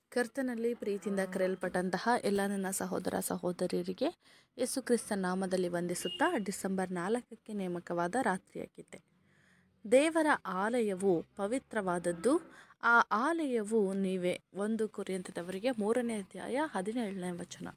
ಕರ್ತನಲ್ಲಿ ಪ್ರೀತಿಯಿಂದ ಕರೆಯಲ್ಪಟ್ಟಂತಹ ಎಲ್ಲ ನನ್ನ ಸಹೋದರ ಸಹೋದರಿಯರಿಗೆ ಯೇಸು ಕ್ರಿಸ್ತ ನಾಮದಲ್ಲಿ ವಂದಿಸುತ್ತಾ ಡಿಸೆಂಬರ್ ನಾಲ್ಕಕ್ಕೆ ನೇಮಕವಾದ ರಾತ್ರಿಯ ಗೀತೆ ದೇವರ ಆಲಯವು ಪವಿತ್ರವಾದದ್ದು ಆ ಆಲಯವು ನೀವೇ ಒಂದು ಕುರಿಯಂತದವರಿಗೆ ಮೂರನೇ ಅಧ್ಯಾಯ ಹದಿನೇಳನೇ ವಚನ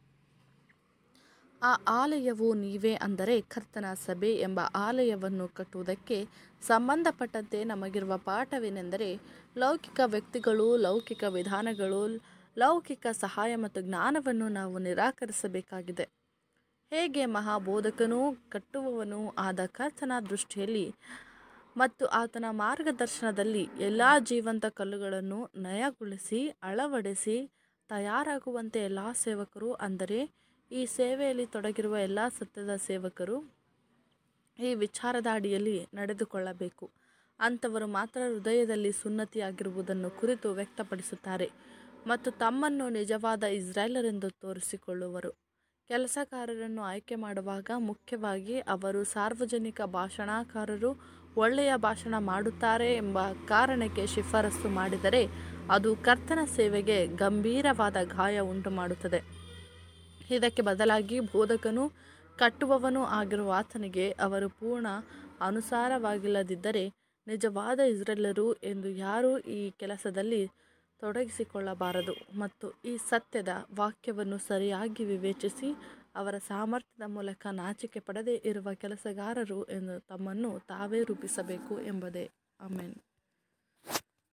ಆ ಆಲಯವು ನೀವೇ ಅಂದರೆ ಕರ್ತನ ಸಭೆ ಎಂಬ ಆಲಯವನ್ನು ಕಟ್ಟುವುದಕ್ಕೆ ಸಂಬಂಧಪಟ್ಟಂತೆ ನಮಗಿರುವ ಪಾಠವೇನೆಂದರೆ ಲೌಕಿಕ ವ್ಯಕ್ತಿಗಳು ಲೌಕಿಕ ವಿಧಾನಗಳು ಲೌಕಿಕ ಸಹಾಯ ಮತ್ತು ಜ್ಞಾನವನ್ನು ನಾವು ನಿರಾಕರಿಸಬೇಕಾಗಿದೆ ಹೇಗೆ ಮಹಾಬೋಧಕನೂ ಕಟ್ಟುವವನೂ ಆದ ಕರ್ತನ ದೃಷ್ಟಿಯಲ್ಲಿ ಮತ್ತು ಆತನ ಮಾರ್ಗದರ್ಶನದಲ್ಲಿ ಎಲ್ಲ ಜೀವಂತ ಕಲ್ಲುಗಳನ್ನು ನಯಗೊಳಿಸಿ ಅಳವಡಿಸಿ ತಯಾರಾಗುವಂತೆ ಎಲ್ಲ ಸೇವಕರು ಅಂದರೆ ಈ ಸೇವೆಯಲ್ಲಿ ತೊಡಗಿರುವ ಎಲ್ಲ ಸತ್ಯದ ಸೇವಕರು ಈ ವಿಚಾರದ ಅಡಿಯಲ್ಲಿ ನಡೆದುಕೊಳ್ಳಬೇಕು ಅಂಥವರು ಮಾತ್ರ ಹೃದಯದಲ್ಲಿ ಸುನ್ನತಿಯಾಗಿರುವುದನ್ನು ಕುರಿತು ವ್ಯಕ್ತಪಡಿಸುತ್ತಾರೆ ಮತ್ತು ತಮ್ಮನ್ನು ನಿಜವಾದ ಇಸ್ರಾಯೇಲರೆಂದು ತೋರಿಸಿಕೊಳ್ಳುವರು ಕೆಲಸಗಾರರನ್ನು ಆಯ್ಕೆ ಮಾಡುವಾಗ ಮುಖ್ಯವಾಗಿ ಅವರು ಸಾರ್ವಜನಿಕ ಭಾಷಣಕಾರರು ಒಳ್ಳೆಯ ಭಾಷಣ ಮಾಡುತ್ತಾರೆ ಎಂಬ ಕಾರಣಕ್ಕೆ ಶಿಫಾರಸು ಮಾಡಿದರೆ ಅದು ಕರ್ತನ ಸೇವೆಗೆ ಗಂಭೀರವಾದ ಗಾಯ ಉಂಟು ಮಾಡುತ್ತದೆ ಇದಕ್ಕೆ ಬದಲಾಗಿ ಬೋಧಕನು ಕಟ್ಟುವವನೂ ಆಗಿರುವ ಆತನಿಗೆ ಅವರು ಪೂರ್ಣ ಅನುಸಾರವಾಗಿಲ್ಲದಿದ್ದರೆ ನಿಜವಾದ ಇಸ್ರೇಲರು ಎಂದು ಯಾರೂ ಈ ಕೆಲಸದಲ್ಲಿ ತೊಡಗಿಸಿಕೊಳ್ಳಬಾರದು ಮತ್ತು ಈ ಸತ್ಯದ ವಾಕ್ಯವನ್ನು ಸರಿಯಾಗಿ ವಿವೇಚಿಸಿ ಅವರ ಸಾಮರ್ಥ್ಯದ ಮೂಲಕ ನಾಚಿಕೆ ಪಡದೇ ಇರುವ ಕೆಲಸಗಾರರು ಎಂದು ತಮ್ಮನ್ನು ತಾವೇ ರೂಪಿಸಬೇಕು ಎಂಬುದೇ ಆಮೇನ್